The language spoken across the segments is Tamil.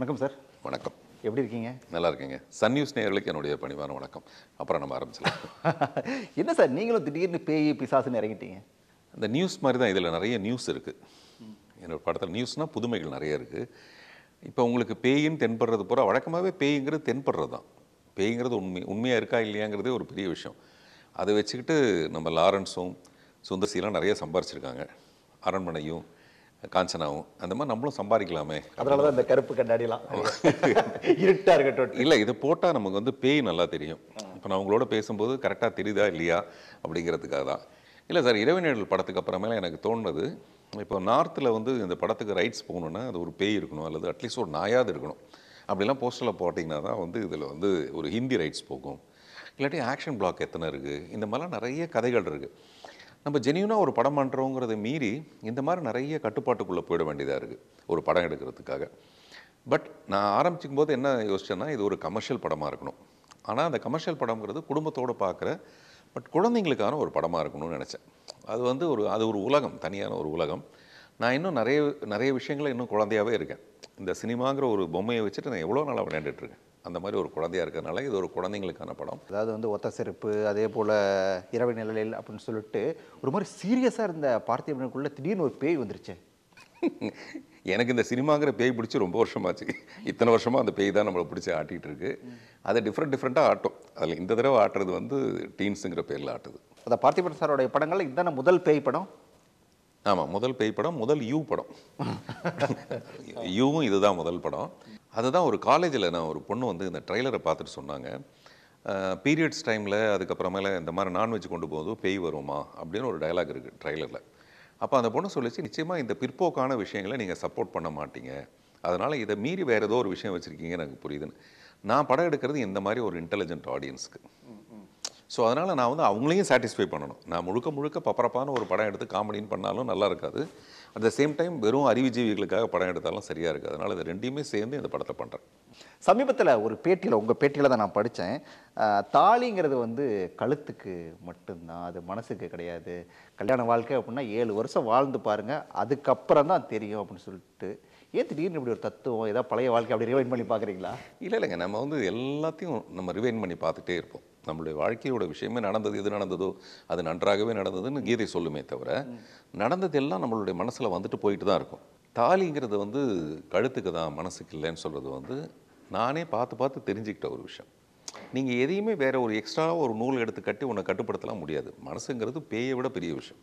வணக்கம் சார் வணக்கம் எப்படி இருக்கீங்க நல்லா இருக்கீங்க சன் நியூஸ் நேயர்களுக்கு என்னுடைய பணிவான வணக்கம் அப்புறம் நம்ம ஆரம்பிச்சலாம் என்ன சார் நீங்களும் திடீர்னு பேய் பிசாசுன்னு இறங்கிட்டீங்க அந்த நியூஸ் மாதிரி தான் இதில் நிறைய நியூஸ் இருக்குது என்னோட படத்தில் நியூஸ்னால் புதுமைகள் நிறைய இருக்குது இப்போ உங்களுக்கு பேயின்னு தென்படுறது பூரா வழக்கமாகவே பேய்ங்கிறது தென்படுறது தான் பேய்ங்கிறது உண்மை உண்மையாக இருக்கா இல்லையாங்கிறதே ஒரு பெரிய விஷயம் அதை வச்சுக்கிட்டு நம்ம லாரன்ஸும் சுந்தர்சிலாம் நிறைய சம்பாரிச்சிருக்காங்க அரண்மனையும் காஞ்சனாவும் அந்த மாதிரி நம்மளும் சம்பாதிக்கலாமே அதனால தான் இந்த கருப்பு கண்ணாடிலாம் இருட்டா இருக்கட்டும் இல்லை இதை போட்டால் நமக்கு வந்து பேய் நல்லா தெரியும் இப்போ நான் உங்களோட பேசும்போது கரெக்டாக தெரியுதா இல்லையா அப்படிங்கிறதுக்காக தான் இல்லை சார் இரவினேடல் படத்துக்கு அப்புறமேல எனக்கு தோணுனது இப்போ நார்த்தில் வந்து இந்த படத்துக்கு ரைட்ஸ் போகணுன்னா அது ஒரு பேய் இருக்கணும் அல்லது அட்லீஸ்ட் ஒரு நாயாவது இருக்கணும் அப்படிலாம் போஸ்டரில் போட்டிங்கன்னா தான் வந்து இதில் வந்து ஒரு ஹிந்தி ரைட்ஸ் போகும் இல்லாட்டி ஆக்ஷன் பிளாக் எத்தனை இருக்குது இந்த மாதிரிலாம் நிறைய கதைகள் இருக்குது நம்ம ஜெனியூனாக ஒரு படம் பண்ணுறோங்கிறத மீறி இந்த மாதிரி நிறைய கட்டுப்பாட்டுக்குள்ளே போயிட வேண்டியதாக இருக்குது ஒரு படம் எடுக்கிறதுக்காக பட் நான் ஆரம்பிக்கும் போது என்ன யோசிச்சேன்னா இது ஒரு கமர்ஷியல் படமாக இருக்கணும் ஆனால் அந்த கமர்ஷியல் படம்ங்கிறது குடும்பத்தோடு பார்க்குற பட் குழந்தைங்களுக்கான ஒரு படமாக இருக்கணும்னு நினச்சேன் அது வந்து ஒரு அது ஒரு உலகம் தனியான ஒரு உலகம் நான் இன்னும் நிறைய நிறைய விஷயங்களை இன்னும் குழந்தையாகவே இருக்கேன் இந்த சினிமாங்கிற ஒரு பொம்மையை வச்சுட்டு நான் எவ்வளோ நாளாக விளையாண்டுட்டு இருக்கேன் அந்த மாதிரி ஒரு குழந்தையா இருக்கிறதுனால இது ஒரு குழந்தைங்களுக்கான படம் அதாவது வந்து ஒத்த செருப்பு அதே போல் இரவு நிழலில் அப்படின்னு சொல்லிட்டு ஒரு மாதிரி சீரியஸாக இருந்த பார்த்திபனுக்குள்ள திடீர்னு ஒரு பேய் வந்துருச்சு எனக்கு இந்த சினிமாங்கிற பேய் பிடிச்சி ரொம்ப வருஷமாச்சு இத்தனை வருஷமாக அந்த பேய் தான் நம்மளை பிடிச்சி ஆட்டிகிட்டு இருக்கு அதை டிஃப்ரெண்ட் டிஃப்ரெண்ட்டாக ஆட்டும் அதில் இந்த தடவை ஆட்டுறது வந்து டீன்ஸுங்கிற பேரில் ஆட்டுது அந்த பார்த்திபன் சாரோடைய படங்கள்ல இதுதானே முதல் பேய் படம் ஆமாம் முதல் பேய் படம் முதல் யூ படம் யூவும் இதுதான் முதல் படம் அதுதான் ஒரு காலேஜில் நான் ஒரு பொண்ணு வந்து இந்த ட்ரைலரை பார்த்துட்டு சொன்னாங்க பீரியட்ஸ் டைமில் அதுக்கப்புறமேல இந்த மாதிரி நான்வெஜ் கொண்டு போகும்போது பேய் வருமா அப்படின்னு ஒரு டயலாக் இருக்குது ட்ரைலரில் அப்போ அந்த பொண்ணு சொல்லிச்சு நிச்சயமாக இந்த பிற்போக்கான விஷயங்களை நீங்கள் சப்போர்ட் பண்ண மாட்டீங்க அதனால் இதை மீறி வேறு ஏதோ ஒரு விஷயம் வச்சுருக்கீங்க எனக்கு புரியுதுன்னு நான் படம் எடுக்கிறது இந்த மாதிரி ஒரு இன்டெலிஜென்ட் ஆடியன்ஸ்க்கு ஸோ அதனால் நான் வந்து அவங்களையும் சாட்டிஸ்ஃபை பண்ணணும் நான் முழுக்க முழுக்க பப்பரப்பான ஒரு படம் எடுத்து காமெடின்னு பண்ணாலும் நல்லா இருக்காது அட் த சேம் டைம் வெறும் அறிவுஜீவிகளுக்காக படம் எடுத்தாலும் சரியாக இருக்குது அதனால் இது ரெண்டையுமே சேர்ந்து இந்த படத்தை பண்ணுறேன் சமீபத்தில் ஒரு பேட்டியில் உங்கள் பேட்டியில் தான் நான் படித்தேன் தாலிங்கிறது வந்து கழுத்துக்கு மட்டும்தான் அது மனசுக்கு கிடையாது கல்யாண வாழ்க்கை அப்படின்னா ஏழு வருஷம் வாழ்ந்து பாருங்க அதுக்கப்புறம் தான் தெரியும் அப்படின்னு சொல்லிட்டு ஏன் திடீர்னு இப்படி ஒரு தத்துவம் ஏதாவது பழைய வாழ்க்கை அப்படி ரிவைன் பண்ணி பார்க்குறீங்களா இல்லை இல்லைங்க நம்ம வந்து எல்லாத்தையும் நம்ம ரிவைன் பண்ணி பார்த்துட்டே இருப்போம் நம்மளுடைய வாழ்க்கையோட விஷயமே நடந்தது எது நடந்ததோ அது நன்றாகவே நடந்ததுன்னு கீதை சொல்லுமே தவிர நடந்தது எல்லாம் நம்மளுடைய மனசில் வந்துட்டு போயிட்டு தான் இருக்கும் தாலிங்கிறது வந்து கழுத்துக்கு தான் மனசுக்கு இல்லைன்னு சொல்கிறது வந்து நானே பார்த்து பார்த்து தெரிஞ்சுக்கிட்ட ஒரு விஷயம் நீங்கள் எதையுமே வேற ஒரு எக்ஸ்ட்ரா ஒரு நூல் எடுத்து கட்டி உன்னை கட்டுப்படுத்தலாம் முடியாது மனசுங்கிறது பேயை விட பெரிய விஷயம்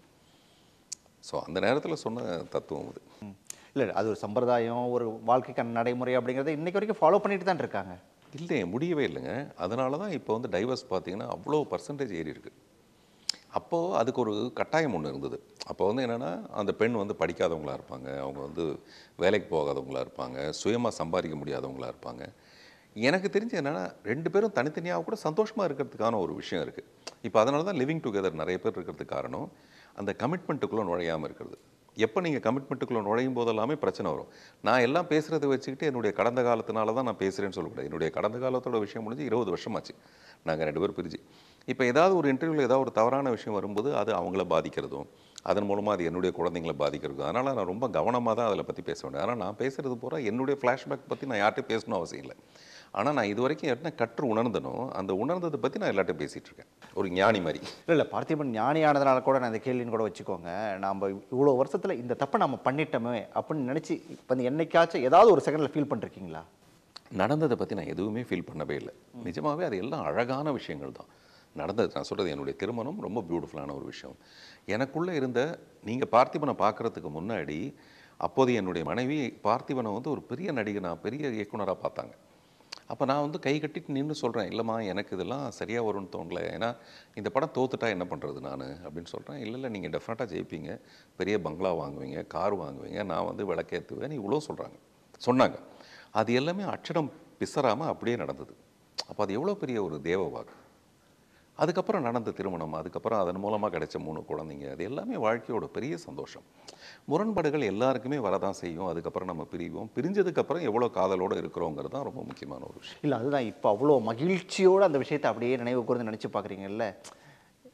ஸோ அந்த நேரத்தில் சொன்ன தத்துவம் அது இல்லை அது ஒரு சம்பிரதாயம் ஒரு வாழ்க்கைக்கான நடைமுறை அப்படிங்கிறத இன்னைக்கு வரைக்கும் ஃபாலோ பண்ணிட்டு தான் இருக்காங்க இல்லை முடியவே இல்லைங்க அதனால தான் இப்போ வந்து டைவர்ஸ் பார்த்தீங்கன்னா அவ்வளோ பர்சன்டேஜ் ஏறி இருக்கு அப்போது அதுக்கு ஒரு கட்டாயம் ஒன்று இருந்தது அப்போ வந்து என்னென்னா அந்த பெண் வந்து படிக்காதவங்களா இருப்பாங்க அவங்க வந்து வேலைக்கு போகாதவங்களா இருப்பாங்க சுயமாக சம்பாதிக்க முடியாதவங்களா இருப்பாங்க எனக்கு தெரிஞ்சு என்னென்னா ரெண்டு பேரும் தனித்தனியாக கூட சந்தோஷமாக இருக்கிறதுக்கான ஒரு விஷயம் இருக்குது இப்போ அதனால தான் லிவிங் டுகெதர் நிறைய பேர் இருக்கிறதுக்கு காரணம் அந்த கமிட்மெண்ட்டுக்குள்ளே நுழையாமல் இருக்கிறது எப்போ நீங்கள் கமிட்மெண்ட்டுக்குள்ளே நுழையும் போதெல்லாமே பிரச்சனை வரும் நான் எல்லாம் பேசுகிறத வச்சுக்கிட்டு என்னுடைய கடந்த காலத்தினால தான் நான் பேசுகிறேன்னு சொல்லக்கூடாது என்னுடைய கடந்த காலத்தோட விஷயம் முடிஞ்சு இருபது வருஷமாச்சு நாங்கள் ரெண்டு பேரும் பிரிஞ்சு இப்போ ஏதாவது ஒரு இன்டர்வியூவில் ஏதாவது ஒரு தவறான விஷயம் வரும்போது அது அவங்கள பாதிக்கிறதும் அதன் மூலமாக அது என்னுடைய குழந்தைங்களை பாதிக்கிறதும் அதனால் நான் ரொம்ப கவனமாக தான் அதில் பற்றி பேச வேண்டியது ஆனால் நான் பேசுகிறது பூரா என்னுடைய ஃப்ளாஷ்பேக் பற்றி நான் யார்கிட்டையும் பேசணும் அவசியம் இல்லை ஆனால் நான் இது வரைக்கும் என்ன கற்று உணர்ந்தனோ அந்த உணர்ந்ததை பற்றி நான் எல்லார்ட்டையும் பேசிகிட்டு இருக்கேன் ஒரு ஞானி மாதிரி இல்லை இல்லை பார்த்திபன் ஞானியானதுனால கூட நான் இந்த கேள்வின்னு கூட வச்சுக்கோங்க நம்ம இவ்வளோ வருஷத்தில் இந்த தப்பை நம்ம பண்ணிட்டோமே அப்படின்னு நினச்சி இப்போ என்னைக்காச்சும் ஏதாவது ஒரு செகண்டில் ஃபீல் பண்ணிருக்கீங்களா நடந்ததை பற்றி நான் எதுவுமே ஃபீல் பண்ணவே இல்லை நிஜமாகவே அது எல்லாம் அழகான விஷயங்கள் தான் நடந்தது நான் சொல்கிறது என்னுடைய திருமணம் ரொம்ப பியூட்டிஃபுல்லான ஒரு விஷயம் எனக்குள்ளே இருந்த நீங்கள் பார்த்திபனை பார்க்குறதுக்கு முன்னாடி அப்போது என்னுடைய மனைவி பார்த்திபனை வந்து ஒரு பெரிய நடிகனா பெரிய இயக்குனராக பார்த்தாங்க அப்போ நான் வந்து கை கட்டிட்டு நின்று சொல்கிறேன் இல்லைம்மா எனக்கு இதெல்லாம் சரியாக வரும்னு தோணல ஏன்னா இந்த படம் தோத்துட்டா என்ன பண்ணுறது நான் அப்படின்னு சொல்கிறேன் இல்லை இல்லை நீங்கள் டெஃபினட்டாக ஜெயிப்பீங்க பெரிய பங்களா வாங்குவீங்க கார் வாங்குவீங்க நான் வந்து விளக்கேற்றுவேன் இவ்வளோ சொல்கிறாங்க சொன்னாங்க அது எல்லாமே அச்சடம் பிசறாமல் அப்படியே நடந்தது அப்போ அது எவ்வளோ பெரிய ஒரு தேவ வாக்கு அதுக்கப்புறம் நடந்த திருமணம் அதுக்கப்புறம் அதன் மூலமாக கிடைச்ச மூணு குழந்தைங்க அது எல்லாமே வாழ்க்கையோட பெரிய சந்தோஷம் முரண்பாடுகள் எல்லாருக்குமே வரதான் செய்யும் அதுக்கப்புறம் நம்ம பிரிவோம் பிரிஞ்சதுக்கப்புறம் எவ்வளோ காதலோடு இருக்கிறோங்கிறது தான் ரொம்ப முக்கியமான ஒரு விஷயம் இல்லை அதுதான் இப்போ அவ்வளோ மகிழ்ச்சியோடு அந்த விஷயத்தை அப்படியே நினைவு கூர்ந்து நினச்சி பார்க்குறீங்கல்ல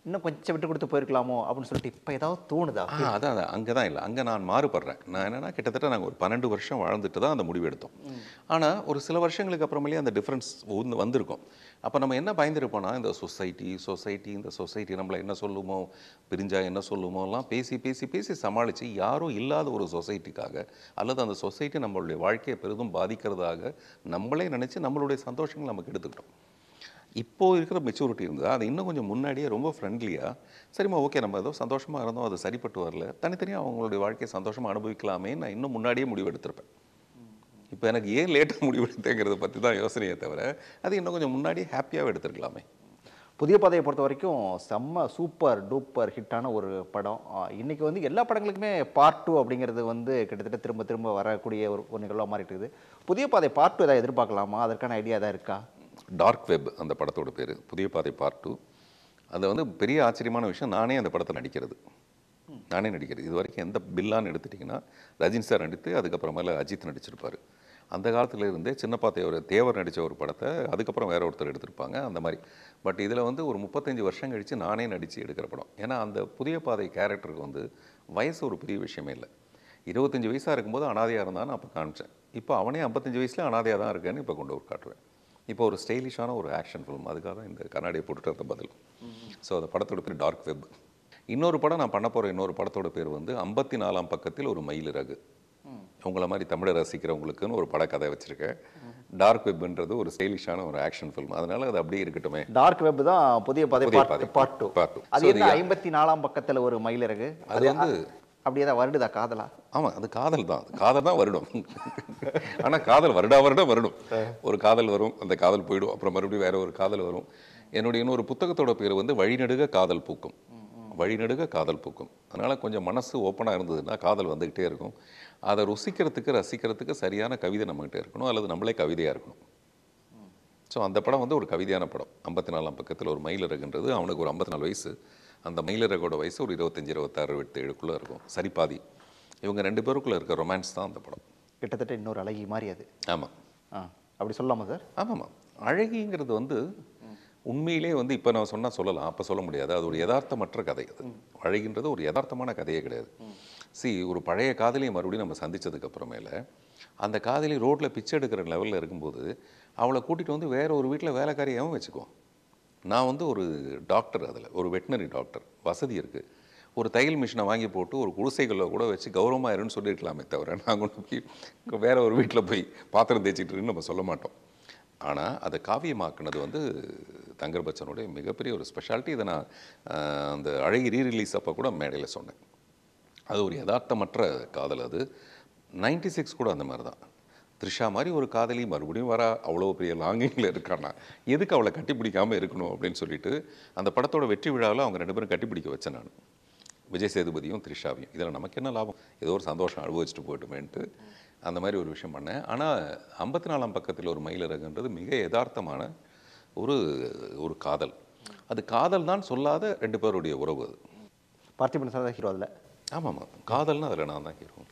இன்னும் கொஞ்சம் விட்டு கொடுத்து போயிருக்கலாமோ அப்படின்னு சொல்லிட்டு இப்போ ஏதாவது தோணுதா ஆ அதான் அதான் அங்கே தான் இல்லை அங்கே நான் மாறுபடுறேன் நான் என்னென்னா கிட்டத்தட்ட நாங்கள் ஒரு பன்னெண்டு வருஷம் வாழ்ந்துட்டு தான் அந்த முடிவு எடுத்தோம் ஆனால் ஒரு சில வருஷங்களுக்கு அப்புறமேலே அந்த டிஃப்ரென்ஸ் வந்து வந்திருக்கும் அப்போ நம்ம என்ன பயந்துருப்போம்னா இந்த சொசைட்டி சொசைட்டி இந்த சொசைட்டி நம்மளை என்ன சொல்லுமோ பிரிஞ்சா என்ன சொல்லுமோலாம் பேசி பேசி பேசி சமாளித்து யாரும் இல்லாத ஒரு சொசைட்டிக்காக அல்லது அந்த சொசைட்டி நம்மளுடைய வாழ்க்கையை பெரிதும் பாதிக்கிறதாக நம்மளே நினச்சி நம்மளுடைய சந்தோஷங்கள் நமக்கு எடுத்துக்கிட்டோம் இப்போ இருக்கிற மெச்சூரிட்டி இருந்தது அது இன்னும் கொஞ்சம் முன்னாடியே ரொம்ப ஃப்ரெண்ட்லியாக சரிம்மா ஓகே நம்ம ஏதோ சந்தோஷமாக இருந்தோம் அது சரிப்பட்டு வரல தனித்தனியாக அவங்களுடைய வாழ்க்கையை சந்தோஷமாக அனுபவிக்கலாமே நான் இன்னும் முன்னாடியே முடிவு எடுத்திருப்பேன் இப்போ எனக்கு ஏன் லேட்டாக முடிவு எடுத்தேங்கிறத பற்றி தான் யோசனையே தவிர அது இன்னும் கொஞ்சம் முன்னாடியே ஹாப்பியாகவே எடுத்திருக்கலாமே புதிய பாதையை பொறுத்த வரைக்கும் செம்ம சூப்பர் டூப்பர் ஹிட்டான ஒரு படம் ஆ, இன்னைக்கு வந்து எல்லா படங்களுக்குமே பார்ட் டூ அப்படிங்கிறது வந்து கிட்டத்தட்ட திரும்ப திரும்ப வரக்கூடிய ஒரு ஒரு நிகழ்வாக மாறிட்டு இருக்குது புதிய பாதை பார்ட் டூ ஏதாவது எதிர்பார்க்கலாமா அதற்கான ஐடியா ஏதாவது இருக்கா டார்க் வெப் அந்த படத்தோட பேர் புதிய பாதை பார்ட் டூ அது வந்து பெரிய ஆச்சரியமான விஷயம் நானே அந்த படத்தை நடிக்கிறது நானே நடிக்கிறது இது வரைக்கும் எந்த பில்லான்னு எடுத்துட்டிங்கன்னா ரஜினி சார் நடித்து அதுக்கப்புறமேல அஜித் நடிச்சிருப்பாரு அந்த காலத்துல இருந்தே சின்னப்பா தேவர் தேவர் நடித்த ஒரு படத்தை அதுக்கப்புறம் வேற ஒருத்தர் எடுத்திருப்பாங்க அந்த மாதிரி பட் இதில் வந்து ஒரு முப்பத்தஞ்சு வருஷம் கழித்து நானே நடித்து எடுக்கிற படம் ஏன்னா அந்த புதிய பாதை கேரக்டருக்கு வந்து வயசு ஒரு பெரிய விஷயமே இல்லை இருபத்தஞ்சி வயசாக இருக்கும்போது அனாதையாக இருந்தான்னு அப்போ காமிச்சேன் இப்போ அவனே ஐம்பத்தஞ்சு வயசுல அனாதையாக தான் இருக்கேன்னு இப்போ கொண்டு ஒரு காட்டுவேன் இப்போ ஒரு ஸ்டைலிஷான ஒரு ஆக்ஷன் ஃபிலிம் அதுக்காக தான் இந்த கண்ணாடியை போட்டுட்டு அந்த பதில் ஸோ அந்த படத்தோட பேர் டார்க் வெப் இன்னொரு படம் நான் பண்ண போகிற இன்னொரு படத்தோட பேர் வந்து ஐம்பத்தி நாலாம் பக்கத்தில் ஒரு மயிலிறகு உங்களை மாதிரி தமிழை ரசிக்கிறவங்களுக்குன்னு ஒரு படக்கதை வச்சுருக்கேன் டார்க் வெப்ன்றது ஒரு ஸ்டைலிஷான ஒரு ஆக்ஷன் ஃபிலிம் அதனால அது அப்படியே இருக்கட்டுமே டார்க் வெப் தான் புதிய பாதை புதிய பார்ட் பாதை, பார்ட் டூ part two. அது So, என்ன இது- ஐம்பத்தி நாலாம் பக்கத்துல ஒரு மயிலிறகு அது வந்து அப்படியே தான் வருடுதா காதலா ஆமாம் அது காதல் தான் அது காதல் தான் வருடம் ஆனால் காதல் வருடா வருடம் வருடம் ஒரு காதல் வரும் அந்த காதல் போயிடும் அப்புறம் மறுபடியும் வேற ஒரு காதல் வரும் என்னுடைய இன்னொரு புத்தகத்தோட பேர் வந்து வழிநெடுக காதல் பூக்கும் வழிநெடுக காதல் பூக்கும் அதனால் கொஞ்சம் மனசு ஓப்பனாக இருந்ததுன்னா காதல் வந்துக்கிட்டே இருக்கும் அதை ருசிக்கிறதுக்கு ரசிக்கிறதுக்கு சரியான கவிதை நம்மகிட்ட இருக்கணும் அல்லது நம்மளே கவிதையாக இருக்கணும் ஸோ அந்த படம் வந்து ஒரு கவிதையான படம் ஐம்பத்தி நாலாம் பக்கத்தில் ஒரு மயிலிறகுன்றது அவனுக்கு ஒரு ஐம்பத்தி நாலு வயசு அந்த மயிலிறகோட வயசு ஒரு இருபத்தஞ்சி இருபத்தாறு இருபத்தேழுக்குள்ளே இருக்கும் சரி பாதி இவங்க ரெண்டு பேருக்குள்ளே இருக்க ரொமான்ஸ் தான் அந்த படம் கிட்டத்தட்ட இன்னொரு அழகி மாதிரி அது ஆமாம் ஆ அப்படி சொல்லலாமா சார் ஆமாம்மா அழகிங்கிறது வந்து உண்மையிலே வந்து இப்போ நான் சொன்னால் சொல்லலாம் அப்போ சொல்ல முடியாது அது ஒரு யதார்த்தமற்ற கதை அது அழகின்றது ஒரு யதார்த்தமான கதையே கிடையாது சி ஒரு பழைய காதலியை மறுபடியும் நம்ம சந்திச்சதுக்கு அப்புறமேல அந்த காதலி ரோட்டில் பிச்சை எடுக்கிற லெவலில் இருக்கும்போது அவளை கூட்டிகிட்டு வந்து வேற ஒரு வீட்டில் வேலைக்காரியாகவும் வச்சுக்குவோம் நான் வந்து ஒரு டாக்டர் அதில் ஒரு வெட்டினரி டாக்டர் வசதி இருக்குது ஒரு தையல் மிஷினை வாங்கி போட்டு ஒரு குடிசைகளில் கூட வச்சு கௌரவமாக இருன்னு சொல்லியிருக்கலாமே தவிர நான் கொண்டு போய் வேற ஒரு வீட்டில் போய் பாத்திரம் தேய்ச்சிட்டு இருக்குன்னு நம்ம சொல்ல மாட்டோம் ஆனால் அதை காவியமாக்குனது வந்து தங்கர் பச்சனுடைய மிகப்பெரிய ஒரு ஸ்பெஷாலிட்டி இதை நான் ஆஹ், அந்த அழகி ரீ ரிலீஸ் அப்போ கூட மேடையில் சொன்னேன் அது ஒரு யதார்த்தமற்ற காதல் அது 96 சிக்ஸ் கூட அந்த மாதிரி தான் த்ரிஷா மாதிரி ஒரு காதலி மறுபடியும் வர அவ்வளோ பெரிய லாங்கிங்கில் இருக்கானா எதுக்கு அவளை கட்டிப்பிடிக்காமல் இருக்கணும் அப்படின்னு சொல்லிட்டு அந்த படத்தோட வெற்றி விழாவில் அவங்க ரெண்டு பேரும் கட்டிப்பிடிக்க வச்சேன் நான் விஜய் சேதுபதியும் த்ரிஷாவையும் இதில் நமக்கு என்ன லாபம் ஏதோ ஒரு சந்தோஷம் அனுபவிச்சுட்டு போட்டுமேன்ட்டு அந்த மாதிரி ஒரு விஷயம் பண்ணேன் ஆனால் ஐம்பத்தி நாலாம் பக்கத்தில் ஒரு மயிலிறகுன்றது மிக யதார்த்தமான ஒரு ஒரு காதல் அது காதல் தான் சொல்லாத ரெண்டு பேருடைய உறவு அது பார்த்திபன் சார் தான் ஹீரோ அதில் ஆமாம்மா காதல்னா அதில் நான் தான் ஹீரோ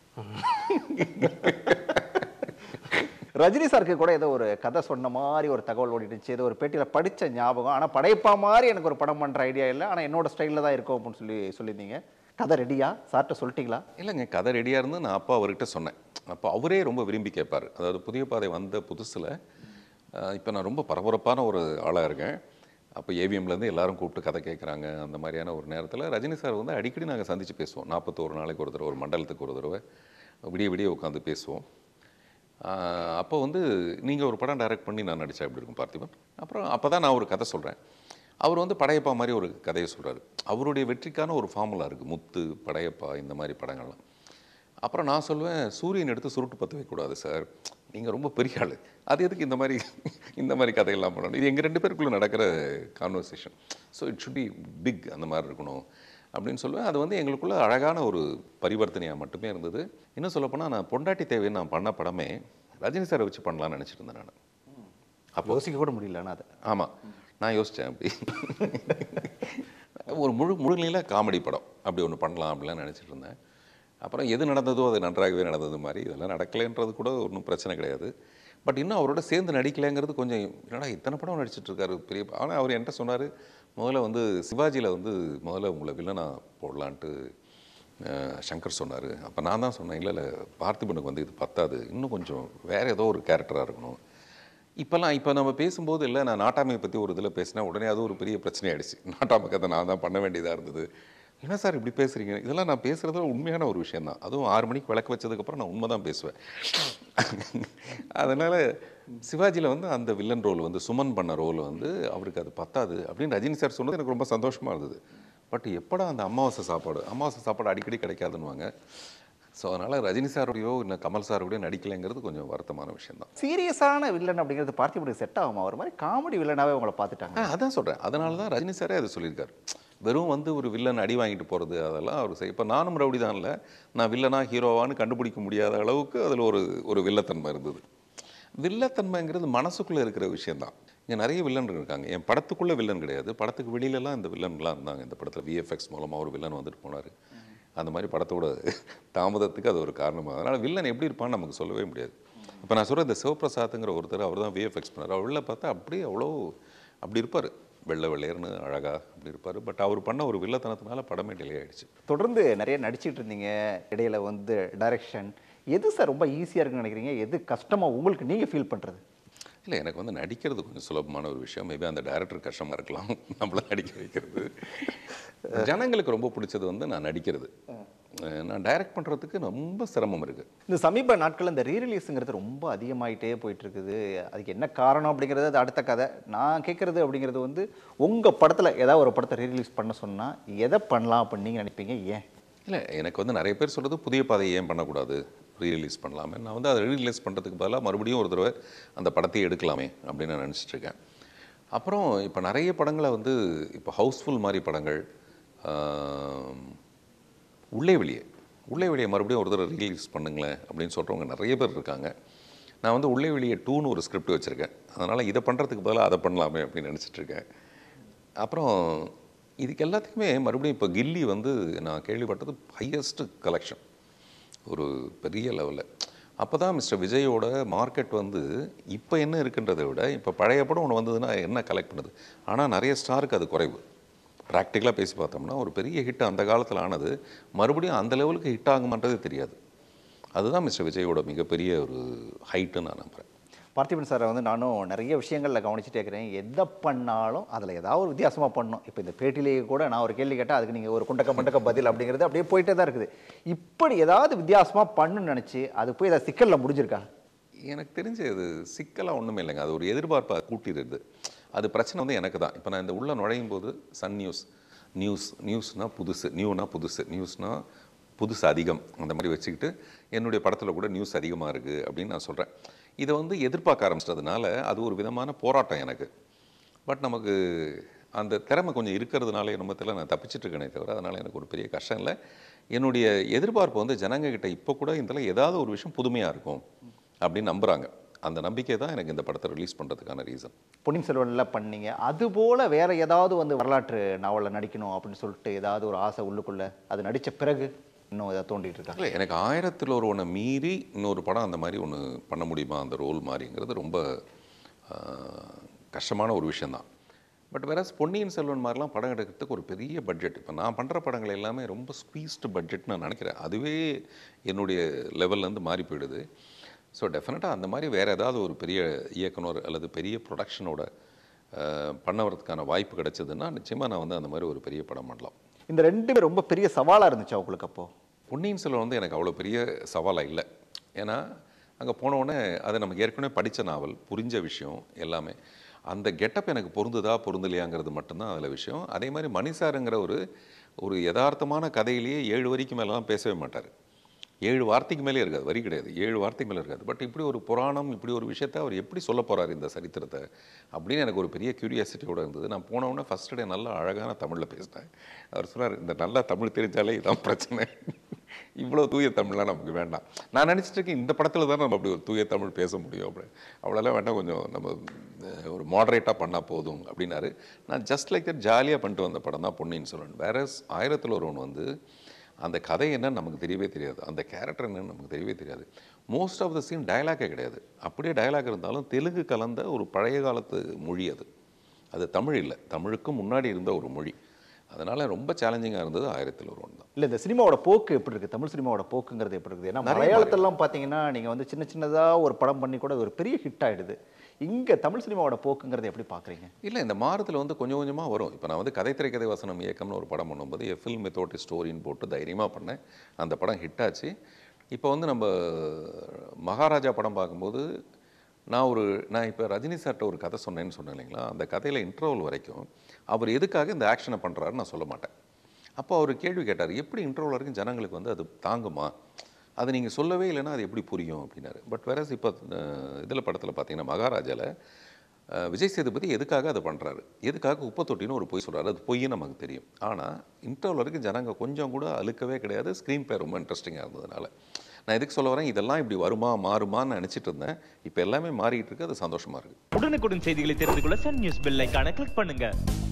ரஜினி சாருக்கு கூட ஏதோ ஒரு கதை சொன்ன மாதிரி ஒரு தகவல் ஓடிடுச்சு ஏதோ ஒரு பேட்டியில் படிச்ச ஞாபகம் ஆனால் படைப்பா மாதிரி எனக்கு ஒரு படம் பண்ணுற ஐடியா இல்லை ஆனால் என்னோட ஸ்டைலில் தான் இருக்கும் அப்படின்னு சொல்லி சொல்லியிருந்தீங்க கதை ரெடியா சார்கிட்ட சொல்லிட்டீங்களா இல்லைங்க கதை ரெடியாக இருந்து நான் அப்பா அவர்கிட்ட சொன்னேன் அப்போ அவரே ரொம்ப விரும்பி கேட்பார் அதாவது புதிய பாதை வந்த புதுசில் இப்போ நான் ரொம்ப பரபரப்பான ஒரு ஆளாக இருக்கேன் அப்போ ஏவிஎம்லேருந்து எல்லாரும் கூப்பிட்டு கதை கேட்குறாங்க அந்த மாதிரியான ஒரு நேரத்தில் ரஜினி சார் வந்து அடிக்கடி நாங்கள் சந்தித்து பேசுவோம் நாற்பத்தோரு நாளைக்கு ஒரு தடவை ஒரு மண்டலத்துக்கு ஒரு தடவை விடிய விடிய உட்காந்து பேசுவோம் ஆஹ் அப்போ வந்து நீங்கள் ஒரு படம் டைரக்ட் பண்ணி நான் நடித்தா எப்படி இருக்கும் பார்த்திபன் அப்புறம் அப்போ தான் நான் ஒரு கதை சொல்கிறேன் அவர் வந்து படையப்பா மாதிரி ஒரு கதையை சொல்கிறாரு அவருடைய வெற்றிக்கான ஒரு ஃபார்முலா இருக்குது முத்து படையப்பா இந்த மாதிரி படங்கள்லாம் அப்புறம் நான் சொல்லுவேன் சூரியன் எடுத்து சுருட்டு பற்ற வைக்கக்கூடாது சார் நீங்கள் ரொம்ப பெரிய ஆள் அது எதுக்கு இந்த மாதிரி இந்த மாதிரி கதையெல்லாம் பண்ணணும் இது எங்கள் ரெண்டு பேருக்குள்ளே நடக்கிற conversation so it should be pick அந்த மாதிரி இருக்கணும் அப்படின்னு சொல்லுவேன் அது வந்து எங்களுக்குள்ள அழகான ஒரு பரிவர்த்தனையாக மட்டுமே இருந்தது இன்னும் சொல்லப்போனால் நான் பொண்டாட்டி தேவைன்னு நான் பண்ண படமே ரஜினி சாரை வச்சு பண்ணலாம்னு நினச்சிட்டு இருந்தேன் நான் அப்போ யோசிக்க கூட முடியல ஆனால் அதை ஆமாம் நான் யோசித்தேன் அப்படி ஒரு முழு முழுநில காமெடி படம் அப்படி ஒன்று பண்ணலாம் அப்படிலாம் நினச்சிட்டு இருந்தேன் அப்புறம் எது நடந்ததோ அது நன்றாகவே நடந்தது மாதிரி இதெல்லாம் நடக்கலைன்றது கூட ஒன்றும் பிரச்சனை கிடையாது பட் இன்னும் அவரோட சேர்ந்து நடிக்கலைங்கிறது கொஞ்சம் என்னடா இத்தனை படம் நடிச்சிட்டு இருக்காரு பெரிய ஆனால் அவர் என்கிட்ட சொன்னார் முதல்ல வந்து சிவாஜியில் வந்து முதல்ல உங்களை வில்லனா போடலான்ட்டு அஹ், சங்கர் சொன்னார் அப்போ நான் தான் சொன்னேன் இல்லை இல்லை பார்த்திபனுக்கு வந்து இது பத்தாது இன்னும் கொஞ்சம் வேறு ஏதோ ஒரு கேரக்டராக இருக்கணும் இப்போல்லாம் இப்போ நம்ம பேசும்போது இல்லை நான் நாட்டாமையை பற்றி ஒரு இதில் பேசினா உடனே அது ஒரு பெரிய பிரச்சனை ஆயிடுச்சு நாட்டாமை கதை நான் தான் பண்ண வேண்டியதாக இருந்தது என்ன சார் இப்படி பேசுகிறீங்க இதெல்லாம் நான் பேசுகிறது உண்மையான ஒரு விஷயம் தான் அதுவும் ஆறு மணிக்கு விளக்கு வச்சதுக்கப்புறம் நான் உண்மை தான் பேசுவேன் அதனால் சிவாஜியில் வந்து அந்த வில்லன் ரோல் வந்து சுமன் பண்ண ரோல் வந்து அவருக்கு அது பத்தாது அப்படின்னு ரஜினி சார் சொன்னது எனக்கு ரொம்ப சந்தோஷமாக இருந்தது பட் எப்படா அந்த அமாவாசை சாப்பாடு அமாவாசை சாப்பாடு அடிக்கடி கிடைக்காதுன்னுவாங்க ஸோ அதனால் ரஜினி சாரோடையோ இல்லை கமல் சாரோடையோ நடிக்கலைங்கிறது கொஞ்சம் வருத்தமான விஷயம் தான் சீரியஸான வில்லன் அப்படிங்கிறது பார்த்திபனுக்கு செட் ஆகுமா ஒரு மாதிரி காமெடி வில்லனாவே உங்களை பார்த்துட்டாங்க ஆ அதான் சொல்கிறேன் அதனால தான் ரஜினி சாரே அதை சொல்லியிருக்காரு வெறும் வந்து ஒரு வில்லன் அடி வாங்கிட்டு போகிறது அதெல்லாம் அவர் செய் இப்போ நானும் ரவுடி தான் இல்லை நான் வில்லனா ஹீரோவான்னு கண்டுபிடிக்க முடியாத அளவுக்கு அதில் ஒரு ஒரு வில்லத்தன்மை இருந்தது வில்லத்தன்மைங்கிறது மனசுக்குள்ளே இருக்கிற விஷயந்தான் இங்கே நிறைய வில்லன் இருக்காங்க என் படத்துக்குள்ளே வில்லன் கிடையாது படத்துக்கு வெளியிலலாம் இந்த வில்லன்லாம் இருந்தாங்க இந்த படத்தில் விஎஃப்எக்ஸ் மூலமாக ஒரு வில்லன் வந்துட்டு போனார் அந்த மாதிரி படத்தோட தாமதத்துக்கு அது ஒரு காரணமாக அதனால் வில்லன் எப்படி இருப்பான்னு நமக்கு சொல்லவே முடியாது இப்போ நான் சொல்கிற இந்த சிவபிரசாத்துங்கிற ஒருத்தர் அவர் தான் விஎஃப்எக்ஸ் பண்ணார் அவர் வெளில பார்த்தா அப்படியே அவ்வளோ அப்படி இருப்பார் வெள்ளை வெள்ளையர்னு அழகாக அப்படி இருப்பார் பட் அவர் பண்ண ஒரு வில்லத்தனத்தினால படமே டிலே ஆயிடுச்சு தொடர்ந்து நிறைய நடிச்சிட்டு இருந்தீங்க இடையில வந்து டைரக்ஷன் எது சார் ரொம்ப ஈஸியாக இருக்குன்னு நினைக்கிறீங்க எது கஷ்டமாக உங்களுக்கு நீங்கள் ஃபீல் பண்ணுறது இல்லை எனக்கு வந்து நடிக்கிறது கொஞ்சம் சுலபமான ஒரு விஷயம் மேபி அந்த டைரக்டர் கஷ்டமாக இருக்கலாம் நம்மள நடிக்க வைக்கிறது ஜனங்களுக்கு ரொம்ப பிடிச்சது வந்து நான் நடிக்கிறது அஹ் நான் டைரக்ட் பண்ணுறதுக்கு ரொம்ப சிரமம் இருக்குது இந்த சமீப நாட்கள் இந்த ரீரிலீஸுங்கிறது ரொம்ப அதிகமாயிட்டே போயிட்டு இருக்குது அதுக்கு என்ன காரணம் அப்படிங்கிறது அது அடுத்த கதை நான் கேட்குறது அப்படிங்கிறது வந்து உங்கள் படத்தில் ஏதாவது ஒரு படத்தை ரீரிலீஸ் பண்ண சொன்னால் எதை பண்ணலாம் அப்படின்னு நீங்கள் நினைப்பீங்க ஏன் இல்லை எனக்கு வந்து நிறைய பேர் சொல்கிறது புதிய பாதையை ஏன் பண்ணக்கூடாது ரீரிலீஸ் பண்ணலாமே நான் வந்து அதை ரீரிலீஸ் பண்ணுறதுக்கு பதிலாக மறுபடியும் ஒரு தடவை அந்த படத்தையே எடுக்கலாமே அப்படின்னு நான் நினச்சிட்டு இருக்கேன் அப்புறம் இப்போ நிறைய படங்களை வந்து இப்போ ஹவுஸ்ஃபுல் மாதிரி படங்கள் ஆம், உள்ளே வெளியே உள்ளே வெளியே மறுபடியும் ஒரு தடவை ரீலீஸ் பண்ணுங்களேன் அப்படின்னு சொல்கிறவங்க நிறைய பேர் இருக்காங்க நான் வந்து உள்ளே வெளியே டூன்னு ஒரு ஸ்கிரிப்ட் வச்சுருக்கேன் அதனால் இதை பண்ணுறதுக்கு பதிலாக அதை பண்ணலாமே அப்படின்னு நினச்சிட்டு இருக்கேன் அப்புறம் இதுக்கு எல்லாத்துக்குமே மறுபடியும் இப்போ கில்லி வந்து நான் கேள்விப்பட்டது ஹையஸ்ட் கலெக்ஷன் ஒரு பெரிய லெவலில் அப்போ தான் மிஸ்டர் விஜயோட மார்க்கெட் வந்து இப்போ என்ன இருக்குன்றதை விட இப்போ பழைய படம் ஒன்று வந்ததுன்னா என்ன கலெக்ட் பண்ணுது ஆனால் நிறைய ஸ்டாருக்கு அது குறைவு ப்ராக்டிக்கலாக பேசி பார்த்தோம்னா ஒரு பெரிய ஹிட் அந்த காலத்தில் ஆனது மறுபடியும் அந்த லெவலுக்கு ஹிட் ஆகுமான்றதே தெரியாது அதுதான் மிஸ்டர் விஜயோட மிகப்பெரிய ஒரு ஹைட்டுன்னு நான் நம்புகிறேன் பார்த்திபன் சாரை வந்து நானும் நிறைய விஷயங்களில் கவனிச்சுட்டே இருக்கிறேன் எதை பண்ணாலும் அதில் ஏதாவது ஒரு வித்தியாசமாக பண்ணணும் இப்போ இந்த பேட்டிலேயே கூட நான் ஒரு கேள்வி கேட்டால் அதுக்கு நீங்கள் ஒரு குண்டக்க மண்டக்க பதில் அப்படிங்கிறது அப்படியே போயிட்டே தான் இருக்குது இப்படி ஏதாவது வித்தியாசமாக பண்ணுன்னு நினச்சி அது போய் ஏதாவது சிக்கலில் முடிஞ்சிருக்கா எனக்கு தெரிஞ்சு அது சிக்கலாக ஒன்றுமே இல்லைங்க அது ஒரு எதிர்பார்ப்பை கூட்டிடுது அது பிரச்சனை வந்து எனக்கு தான் இப்போ நான் இந்த உள்ள நுழையும் போது சன் நியூஸ் நியூஸ் நியூஸ்னால் புதுசு நியூனா புதுசு நியூஸ்னால் புதுசு அதிகம் அந்த மாதிரி வச்சுக்கிட்டு என்னுடைய படத்தில் கூட நியூஸ் அதிகமாக இருக்குது அப்படின்னு நான் சொல்கிறேன் இதை வந்து எதிர்பார்க்க ஆரம்பிச்சதுனால அது ஒரு விதமான போராட்டம் எனக்கு பட் நமக்கு அந்த திறமை கொஞ்சம் இருக்கிறதுனால என்னமோ தெரியல நான் தப்பிச்சிட்டு இருக்கேனே தவிர அதனால் எனக்கு ஒரு பெரிய கஷ்டம் இல்லை என்னுடைய எதிர்பார்ப்பு வந்து ஜனங்க கிட்ட இப்போ கூட இதில் ஏதாவது ஒரு விஷயம் புதுமையாக இருக்கும் அப்படின்னு நம்புகிறாங்க அந்த நம்பிக்கை தான் எனக்கு இந்த படத்தை ரிலீஸ் பண்ணுறதுக்கான ரீசன் பொன்னியின் செல்வனில் பண்ணீங்க அதுபோல் வேற ஏதாவது வந்து வரலாற்று நாவலில் நடிக்கணும் அப்படின்னு சொல்லிட்டு ஏதாவது ஒரு ஆசை உள்ளுக்குள்ளே அது நடித்த பிறகு இன்னும் ஏதாவது தோண்டிட்டு இருக்கா இல்லை எனக்கு ஆயிரத்தில் ஒரு ஒன்றை மீறி இன்னொரு படம் அந்த மாதிரி ஒன்று பண்ண முடியுமா அந்த ரோல் மாதிரிங்கிறது ரொம்ப ஆஹ், கஷ்டமான ஒரு விஷயந்தான் பட் வேற பொன்னியின் செல்வன் மாதிரிலாம் படம் எடுக்கிறதுக்கு ஒரு பெரிய பட்ஜெட் இப்போ நான் பண்ணுற படங்கள் எல்லாமே ரொம்ப ஸ்குவீஸ்டு பட்ஜெட் நான் நினைக்கிறேன் அதுவே என்னுடைய லெவல்லேருந்து மாறி போயிடுது ஸோ டெஃபினட்டாக அந்த மாதிரி வேறு ஏதாவது ஒரு பெரிய இயக்குனர் அல்லது பெரிய ப்ரொடக்ஷனோட பண்ணவதுக்கான வாய்ப்பு கிடைச்சதுன்னா நிச்சயமாக நான் வந்து அந்த மாதிரி ஒரு பெரிய படம் பண்ணலாம் இந்த ரெண்டுமே ரொம்ப பெரிய சவாலாக இருந்துச்சு உங்களுக்கு அப்போ பொன்னியின் செல்வன் வந்து எனக்கு அவ்வளோ பெரிய சவாலாக இல்லை ஏன்னா அங்கே போனவுடனே அது நமக்கு ஏற்கனவே படித்த நாவல் புரிஞ்ச விஷயம் எல்லாமே அந்த கெட்டப் எனக்கு பொருந்துதா பொருந்தலையாங்கிறது மட்டும்தான் அதில் விஷயம் அதே மாதிரி மணிசாருங்கிற ஒரு ஒரு யதார்த்தமான கதையிலேயே ஏழு வரிக்கு மேலெலாம் பேசவே மாட்டார் ஏழு வார்த்தைக்கு மேலே இருக்காது வரி கிடையாது ஏழு வார்த்தைக்கு மேலே இருக்காது பட் இப்படி ஒரு புராணம் இப்படி ஒரு விஷயத்தை அவர் எப்படி சொல்ல போகிறார் இந்த சரித்திரத்தை அப்படின்னு எனக்கு ஒரு பெரிய கியூரியாசிட்டியோட இருந்தது நான் போனவுடனே ஃபஸ்ட் டே நல்லா அழகான தமிழில் பேசினேன் அவர் சொன்னார் இந்த நல்லா தமிழ் தெரிஞ்சாலே இதான் பிரச்சனை இவ்வளோ தூய தமிழ்லாம் நமக்கு வேண்டாம் நான் நினச்சிட்டு இருக்கேன் இந்த படத்தில் தான் நம்ம அப்படி ஒரு தூய தமிழ் பேச முடியும் அப்படி அவ்வளோலாம் வேண்டாம் கொஞ்சம் நம்ம அஹ், ஒரு மாடரேட்டாக பண்ணால் போதும் அப்படின்னாரு நான் ஜஸ்ட் லைக் தட் ஜாலியாக பண்ணிட்டு வந்த படம் தான் பொன்னியின் செல்வன் வேற ஆயிரத்தில் ஒருவன் வந்து அந்த கதை என்னன்னு நமக்கு தெரியவே தெரியாது அந்த கேரக்டர் என்னன்னு நமக்கு தெரியவே தெரியாது மோஸ்ட் ஆஃப் த சீன் டயலாக்கே கிடையாது அப்படியே டயலாக் இருந்தாலும் தெலுங்கு கலந்த ஒரு பழைய காலத்து மொழி அது அது தமிழ் இல்லை தமிழுக்கும் முன்னாடி இருந்த ஒரு மொழி அதனால் ரொம்ப சேலஞ்சிங்காக இருந்தது ஆயிரத்தில் ஒரு ஒன்று தான் இல்ல இந்த சினிமாவோட போக்கு எப்படி இருக்கு தமிழ் சினிமாவோட போக்குங்கிறது எப்படி இருக்குது ஏன்னா நிறைய மலையாளத்திலலாம் பார்த்தீங்கன்னா நீங்க வந்து சின்ன சின்னதா ஒரு படம் பண்ணி கூட அது ஒரு பெரிய ஹிட் ஆயிடுது இங்க தமிழ் சினிமாவோட போக்குங்கிறது எப்படி பாக்குறீங்க இல்லை இந்த மாறுதல் வந்து கொஞ்சம் கொஞ்சமாக வரும் இப்போ நான் வந்து கதை திரைக்கதை வசனம் இயக்கம்னு ஒரு படம் பண்ணும்போது எ ஃபில்ம் மெத்தோட் ஸ்டோரின்னு போட்டு தைரியமாக பண்ணேன் அந்த படம் ஹிட் ஆச்சு இப்போ வந்து நம்ம மகாராஜா படம் பார்க்கும்போது நான் ஒரு நான் இப்போ ரஜினி சார்ட்ட ஒரு கதை சொன்னேன்னு சொன்னேன் இல்லைங்களா அந்த கதையில் இன்டர்வல் வரைக்கும் அவர் எதுக்காக இந்த ஆக்ஷனை பண்ணுறாருன்னு நான் சொல்ல மாட்டேன் அப்போ அவர் கேள்வி கேட்டார் எப்படி இன்டர்வல் வரைக்கும் ஜனங்களுக்கு வந்து அது தாங்குமா அதை நீங்கள் சொல்லவே இல்லைன்னா அது எப்படி புரியும் அப்படின்னாரு பட் வேற இப்போ இதில் படத்தில் பார்த்தீங்கன்னா மகாராஜாவில் அஹ், விஜய் சேதுபதி எதுக்காக அதை பண்ணுறாரு எதுக்காக உப்பு தொட்டின்னு ஒரு பொய் சொல்றாரு அது பொய்ன்னு நமக்கு தெரியும் ஆனால் இன்டர்வல் வரைக்கும் ஜனங்க கொஞ்சம் கூட அழுக்கவே கிடையாது ஸ்க்ரீன் பே ரொம்ப இன்ட்ரெஸ்டிங்காக இருந்ததுனால நான் எதுக்கு சொல்ல வரேன் இதெல்லாம் இப்படி வருமா மாறுமான்னு நினச்சிட்டு இருந்தேன் இப்போ எல்லாமே மாறிட்டு இருக்கு அது சந்தோஷமாக இருக்குது உடனுக்குடன் செய்திகளை தெரிந்து கொள்ள சன் நியூஸ் பெல் ஐகானை கிளிக் பண்ணுங்க